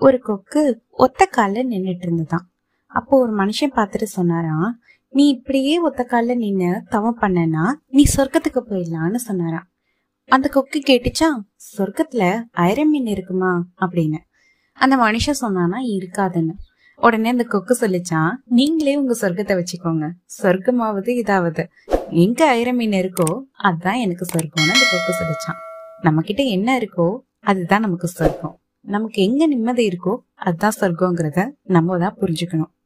ஒரு கொக்கு ஒத்த கால்ல நின்னுட்டு இருந்ததாம் அப்போ ஒரு மனுஷன் பார்த்துட்டு சொன்னாராம் நீ இப்படியே ஒத்த கால்ல நின்னு தவம் பண்ணனா நீ சொர்க்கத்துக்கு போயிடலான்னு சொன்னாராம் அந்த கொக்கு கேட்டுச்சா சொர்க்கத்துல ஐரன் மீன் இருக்குமா அப்படின்னு அந்த மனுஷன் சொன்னானா இருக்காதுன்னு உடனே அந்த கொக்கு சொல்லிச்சான் நீங்களே உங்க சொர்க்கத்தை வச்சுக்கோங்க சொர்க்கமாவது இதாவது எங்க ஐரன் மீன் இருக்கோ அதுதான் எனக்கு சொர்க்கம்னு அந்த கொக்கு சொல்லிச்சான் நம்ம கிட்ட என்ன இருக்கோ அதுதான் நமக்கு சொர்க்கம் நமக்கு எங்க நிம்மதி இருக்கோ அதுதான் சொர்க்கங்கிறத நம்ம தான் புரிஞ்சுக்கணும்